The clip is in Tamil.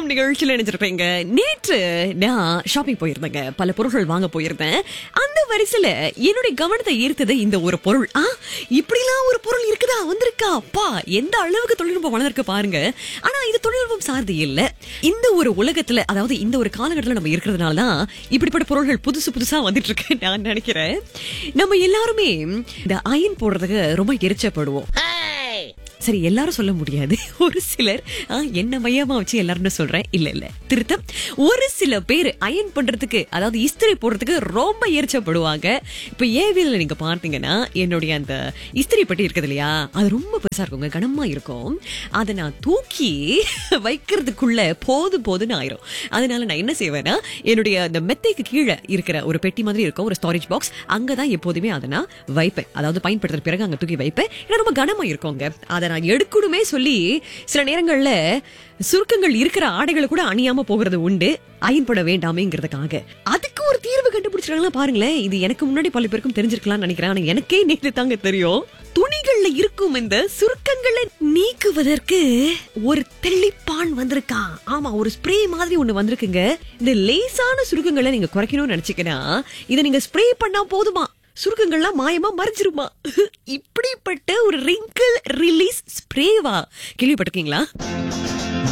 வணக்கம் நிகழ்ச்சியில் நினைச்சிருப்பீங்க நேற்று நான் ஷாப்பிங் போயிருந்தேங்க பல பொருட்கள் வாங்க போயிருந்தேன் அந்த வரிசையில என்னுடைய கவனத்தை ஈர்த்தது இந்த ஒரு பொருள் ஆ இப்படிலாம் ஒரு பொருள் இருக்குதா வந்திருக்கா அப்பா எந்த அளவுக்கு தொழில்நுட்பம் வளர்ந்திருக்கு பாருங்க ஆனா இது தொழில்நுட்பம் சார்ந்து இல்ல இந்த ஒரு உலகத்துல அதாவது இந்த ஒரு காலகட்டத்துல நம்ம இருக்கிறதுனால தான் இப்படிப்பட்ட பொருள்கள் புதுசு புதுசா வந்துட்டு இருக்கு நான் நினைக்கிறேன் நம்ம எல்லாருமே இந்த அயன் போடுறதுக்கு ரொம்ப எரிச்சப்படுவோம் சரி எல்லாரும் சொல்ல முடியாது ஒரு சிலர் ஆ, என்ன மையமா வச்சு எல்லாரும் சொல்றேன் இல்ல இல்ல திருத்தம் ஒரு சில பேர் அயன் பண்றதுக்கு அதாவது இஸ்திரி போடுறதுக்கு ரொம்ப எரிச்சப்படுவாங்க இப்ப ஏவியல்ல நீங்க பார்த்தீங்கன்னா என்னுடைய அந்த இஸ்திரி பெட்டி இருக்குது இல்லையா அது ரொம்ப பெருசா இருக்குங்க கனமா இருக்கும் அதை நான் தூக்கி வைக்கிறதுக்குள்ள போது போதுன்னு ஆயிரும் அதனால நான் என்ன செய்வேன்னா என்னுடைய அந்த மெத்தைக்கு கீழே இருக்கிற ஒரு பெட்டி மாதிரி இருக்கும் ஒரு ஸ்டோரேஜ் பாக்ஸ் அங்கதான் எப்போதுமே அதை நான் வைப்பேன் அதாவது பயன்படுத்துற பிறகு அங்க தூக்கி வைப்பேன் ஏன்னா ரொம்ப கனமா இருக்குங்க அதை நான் எடுக்கணுமே சொல்லி சில நேரங்கள்ல சுருக்கங்கள் இருக்கிற ஆடைகளை கூட அணியாம போகிறது உண்டு அயன்பட வேண்டாமேங்கிறதுக்காக அதுக்கு ஒரு தீர்வு கண்டுபிடிச்சிருக்காங்களா பாருங்களேன் இது எனக்கு முன்னாடி பல பேருக்கும் தெரிஞ்சிருக்கலாம்னு நினைக்கிறேன் ஆனா எனக்கே நேற்று தாங்க தெரியும் துணிகள்ல இருக்கும் இந்த சுருக்கங்களை நீக்குவதற்கு ஒரு தெளிப்பான் வந்திருக்கான் ஆமா ஒரு ஸ்ப்ரே மாதிரி ஒண்ணு வந்திருக்குங்க இந்த லேசான சுருக்கங்களை நீங்க குறைக்கணும்னு நினைச்சீங்கன்னா இதை நீங்க ஸ்ப்ரே பண்ணா போதுமா சுருக்கங்கள்லாம் மாயமா மறைஞ்சிருமா இப்படிப்பட்ட ஒரு ரிங்கிள் ரிலீஸ் ஸ்ப்ரேவா கேள்விப்பட்டிருக்கீங்களா